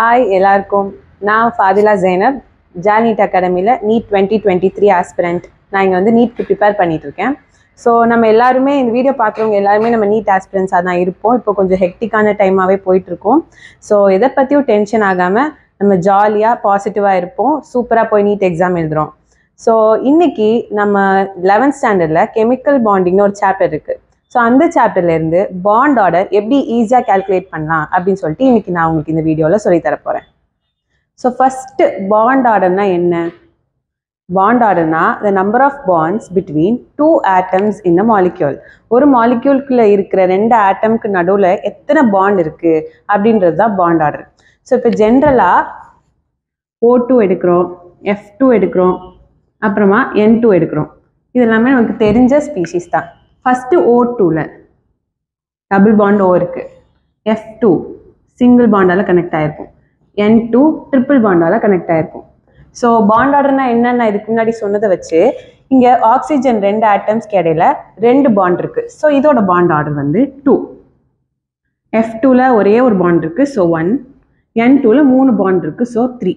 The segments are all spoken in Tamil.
ஹாய் எல்லாருக்கும் நான் ஃபாதிலா ஜெய்னப் ஜால் நீட் அகாடமியில் NEET twenty twenty three aspirant நான் இங்கே வந்து நீட்க்கு ப்ரிப்பேர் பண்ணிட்டு இருக்கேன் ஸோ நம்ம எல்லாருமே இந்த வீடியோ பார்க்குறவங்க எல்லாருமே நம்ம நீட் ஆஸ்பிரன்ஸாக தான் இருப்போம் இப்போ கொஞ்சம் ஹெக்டிக்கான டைமாகவே போயிட்டுருக்கோம் ஸோ எதை பற்றியும் டென்ஷன் ஆகாமல் நம்ம ஜாலியாக பாசிட்டிவாக இருப்போம் சூப்பராக போய் நீட் எக்ஸாம் எழுதுறோம் ஸோ இன்னைக்கு நம்ம லெவன்த் ஸ்டாண்டர்டில் கெமிக்கல் பாண்டிங்னு ஒரு சாப்டர் இருக்குது ஸோ அந்த சாப்டர்லேருந்து பாண்ட் ஆர்டர் எப்படி ஈஸியாக கால்குலேட் பண்ணலாம் அப்படின்னு சொல்லிட்டு இன்னைக்கு நான் உங்களுக்கு இந்த வீடியோவில் சொல்லி தர போகிறேன் ஸோ ஃபஸ்ட்டு பாண்ட் ஆர்டர்னா என்ன பாண்ட் ஆர்டர்னா the number of bonds between two atoms in a molecule ஒரு மாலிக்யூல்குள்ளே இருக்கிற ரெண்டு ஆட்டம்க்கு நடுவில் எத்தனை பாண்ட் இருக்குது அப்படின்றது தான் பாண்ட் ஆர்டர் ஸோ இப்போ ஜென்ரலாக ஓ டூ எடுக்கிறோம் எஃப் டூ எடுக்கிறோம் அப்புறமா என் டூ எடுக்கிறோம் இது எல்லாமே நமக்கு தெரிஞ்ச ஸ்பீஷிஸ் தான் ஃபஸ்ட்டு ஓ டூவில் டபுள் பாண்ட் ஓ இருக்குது எஃப் டூ சிங்கிள் பாண்டால் கனெக்ட் ஆகிருக்கும் என் டூ ட்ரிபிள் பாண்டால் கனெக்ட் ஆகிருக்கும் ஸோ பாண்ட் ஆர்டர்னா என்னென்ன இதுக்கு முன்னாடி சொன்னதை வச்சு இங்கே ஆக்சிஜன் ரெண்டு ஆட்டம்ஸ்க்கு இடையில ரெண்டு பாண்ட் இருக்குது ஸோ இதோட பாண்ட் ஆர்டர் வந்து டூ எஃப் டூவில் ஒரே ஒரு பாண்ட் இருக்குது ஸோ ஒன் என் டூவில் மூணு பாண்ட் இருக்குது ஸோ த்ரீ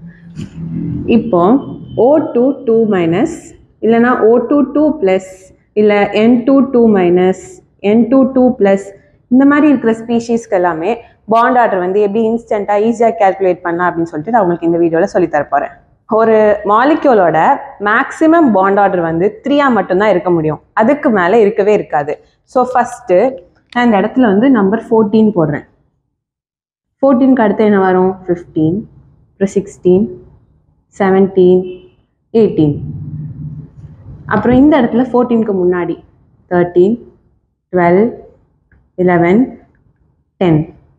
இப்போ ஓ டூ டூ மைனஸ் இல்லைனா ஓ டூ டூ ப்ளஸ் இல்லை N two two minus N two two plus இந்த மாதிரி இருக்கிற ஸ்பீஷீஸ்க்கு எல்லாமே பாண்ட் ஆர்டர் வந்து எப்படி இன்ஸ்டண்ட்டாக ஈஸியாக கால்குலேட் பண்ணலாம் அப்படின்னு சொல்லிட்டு நான் உங்களுக்கு இந்த வீடியோவில் சொல்லித்தர போகிறேன் ஒரு மாலிக்யூலோட மேக்ஸிமம் பாண்ட் ஆர்டர் வந்து த்ரீயாக மட்டும்தான் இருக்க முடியும் அதுக்கு மேலே இருக்கவே இருக்காது ஸோ ஃபஸ்ட்டு நான் இந்த இடத்துல வந்து நம்பர் ஃபோர்டீன் போடுறேன் ஃபோர்டீனுக்கு அடுத்து என்ன வரும் ஃபிஃப்டீன் அப்புறம் சிக்ஸ்டீன் செவன்டீன் எயிட்டீன் அப்புறம் இந்த இடத்துல ஃபோர்டீனுக்கு முன்னாடி thirteen twelve eleven ten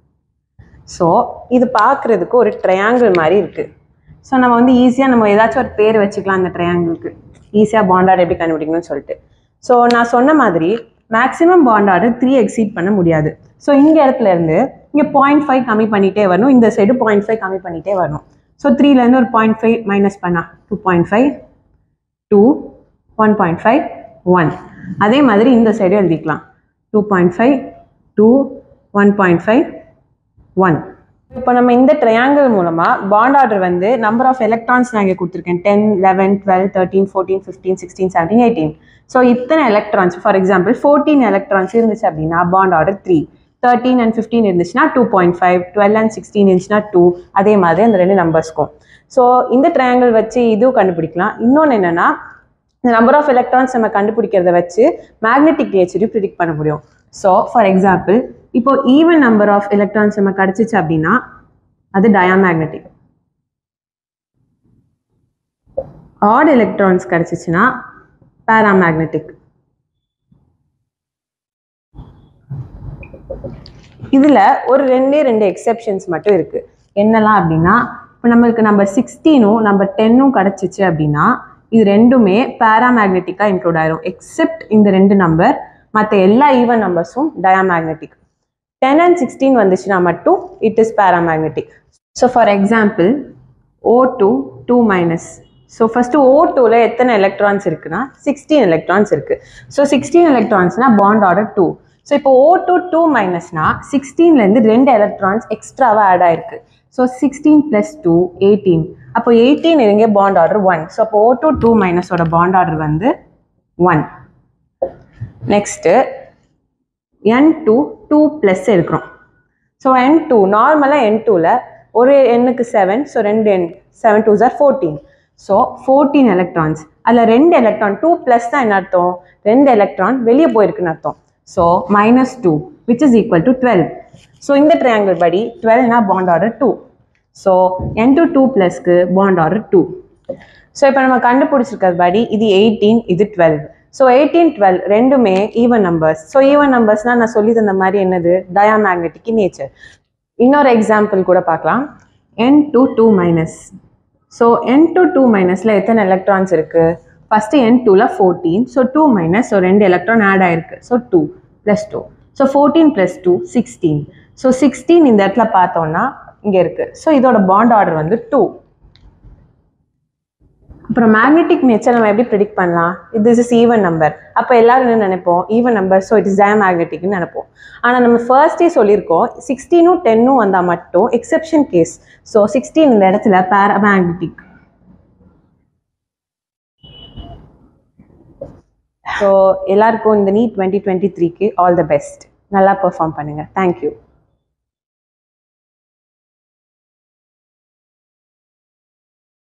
so இது பார்க்குறதுக்கு ஒரு ட்ரையாங்கிள் மாதிரி இருக்குது ஸோ நம்ம வந்து ஈஸியாக நம்ம ஏதாச்சும் ஒரு பேர் வச்சுக்கலாம் அந்த ட்ரையாங்கிளுக்கு ஈஸியாக பாண்டார்டு எப்படி கண்டுபிடிக்கணும்னு சொல்லிட்டு ஸோ நான் சொன்ன மாதிரி மேக்ஸிமம் பாண்டார்டு த்ரீ எக்ஸீட் பண்ண முடியாது ஸோ இந்த இடத்துல இருந்து இங்கே பாயிண்ட் ஃபைவ் கம்மி பண்ணிகிட்டே வரணும் இந்த சைடு பாயிண்ட் ஃபைவ் கம்மி பண்ணிகிட்டே வரணும் ஸோ த்ரீலேருந்து ஒரு பாயிண்ட் ஃபைவ் மைனஸ் பண்ணா two point five two one point five one அதே மாதிரி இந்த சைடு எழுதிக்கலாம் two point five two one point five one இப்போ நம்ம இந்த ட்ரையாங்கிள் மூலமாக பாண்ட் ஆர்டர் வந்து நம்பர் ஆஃப் எலக்ட்ரான்ஸ் நான் இங்கே கொடுத்துருக்கேன் ten eleven twelve thirteen fourteen fifteen sixteen seventeen eighteen so இத்தனை electrons for example fourteen electrons இருந்துச்சு அப்படின்னா bond order three thirteen and fifteen இருந்துச்சுன்னா two point five twelve and sixteen இருந்துச்சுன்னா டூ அதே மாதிரி அந்த ரெண்டு நம்பர்ஸ்க்கும் ஸோ இந்த ட்ரையாங்கிள் வச்சு இதுவும் கண்டுபிடிக்கலாம் இன்னொன்று என்னென்னா இந்த நம்பர் ஆஃப் எலக்ட்ரான்ஸ் நம்ம கண்டுபிடிக்கிறத வச்சு மேக்னெட்டிக் நேச்சரையும் ப்ரிடிக்ட் பண்ண முடியும் ஸோ ஃபார் எக்ஸாம்பிள் இப்போ ஈவன் நம்பர் ஆஃப் எலக்ட்ரான்ஸ் நம்ம கிடச்சிச்சு அப்படின்னா அது டயாமேக்னெட்டிக் ஆட் எலக்ட்ரான்ஸ் கிடச்சிச்சுன்னா பேராமேக்னெட்டிக் இதில் ஒரு ரெண்டே ரெண்டு எக்ஸெப்ஷன்ஸ் மட்டும் இருக்குது என்னெல்லாம் அப்படின்னா இப்போ நம்மளுக்கு நம்பர் சிக்ஸ்டீனும் நம்பர் டென்னும் கிடச்சிச்சு அப்படின்னா இது ரெண்டுமே பேராமேக்னெட்டிக்காக இன்க்ளூட் ஆயிரும் எக்ஸெப்ட் இந்த ரெண்டு நம்பர் மற்ற எல்லா ஈவன் நம்பர்ஸும் டயாமேக்னெட்டிக் டென் அண்ட் சிக்ஸ்டீன் வந்துச்சுன்னா மட்டும் it is paramagnetic so for example O two two minus so first O டூவில் எத்தனை எலக்ட்ரான்ஸ் இருக்குன்னா சிக்ஸ்டீன் எலக்ட்ரான்ஸ் இருக்குது ஸோ சிக்ஸ்டீன் எலக்ட்ரான்ஸ்னால் பாண்ட் ஆர்டர் டூ ஸோ இப்போ ஓ டூ டூ மைனஸ்னா சிக்ஸ்டீன்லேருந்து ரெண்டு எலக்ட்ரான்ஸ் எக்ஸ்ட்ராவாக ஆட் ஆயிருக்கு so sixteen plus two eighteen அப்போ எயிட்டீன் இருங்க பாண்ட் ஆர்டர் ஒன் ஸோ அப்போ ஓ டூ டூ மைனஸோட பாண்ட் ஆர்டர் வந்து one next N two two plus எடுக்கிறோம் ஸோ என் டூ நார்மலாக என் டூவில் ஒரு எண்ணுக்கு செவன் ஸோ ரெண்டு எண் செவன் டூ ஜார் ஃபோர்டீன் ஸோ ஃபோர்டீன் எலக்ட்ரான்ஸ் அதில் ரெண்டு எலக்ட்ரான் டூ ப்ளஸ் தான் என்ன அர்த்தம் ரெண்டு எலக்ட்ரான் வெளியே போயிருக்குன்னு அர்த்தம் so minus two which is equal to twelve so இந்த ட்ரையாங்கிள் படி டுவெல்னா bond order two so N two two ப்ளஸ்க்கு பாண்ட் ஆர்டர் டூ ஸோ இப்போ நம்ம கண்டுபிடிச்சிருக்கிறது படி இது எயிட்டீன் இது டுவெல் ஸோ எயிட்டீன் டுவெல் ரெண்டுமே ஈவன் நம்பர்ஸ் ஸோ ஈவன் நம்பர்ஸ்னால் நான் சொல்லி தந்த மாதிரி என்னது டயாமேக்னெட்டிக் நேச்சர் இன்னொரு எக்ஸாம்பிள் கூட பார்க்கலாம் N two two minus so N two two மைனஸில் எத்தனை எலக்ட்ரான்ஸ் இருக்குது ஃபஸ்ட்டு என் டூவில் fourteen so two minus so ரெண்டு எலக்ட்ரான் ஆட் ஆயிருக்கு so two plus two so fourteen plus two sixteen so sixteen இந்த இடத்துல பார்த்தோன்னா இங்கே இருக்குது ஸோ இதோட பாண்ட் ஆர்டர் வந்து டூ அப்புறம் மேக்னெட்டிக் நேச்சர் நம்ம எப்படி ப்ரிடிக்ட் பண்ணலாம் இது இஸ் ஈவன் நம்பர் அப்போ எல்லாரும் என்ன நினைப்போம் even number so it is டயமேக்னெட்டிக்னு நினைப்போம் ஆனால் நம்ம ஃபர்ஸ்டே சொல்லியிருக்கோம் சிக்ஸ்டீனும் டென்னும் வந்தால் மட்டும் எக்ஸெப்ஷன் கேஸ் ஸோ சிக்ஸ்டீன் இந்த இடத்துல பேராமேக்னெட்டிக் ஸோ எல்லாருக்கும் இந்த நீட் டுவெண்ட்டி டுவெண்ட்டி த்ரீக்கு ஆல் த பெஸ்ட் நல்லா பெர்ஃபார்ம் பண்ணுங்கள் தேங்க்யூ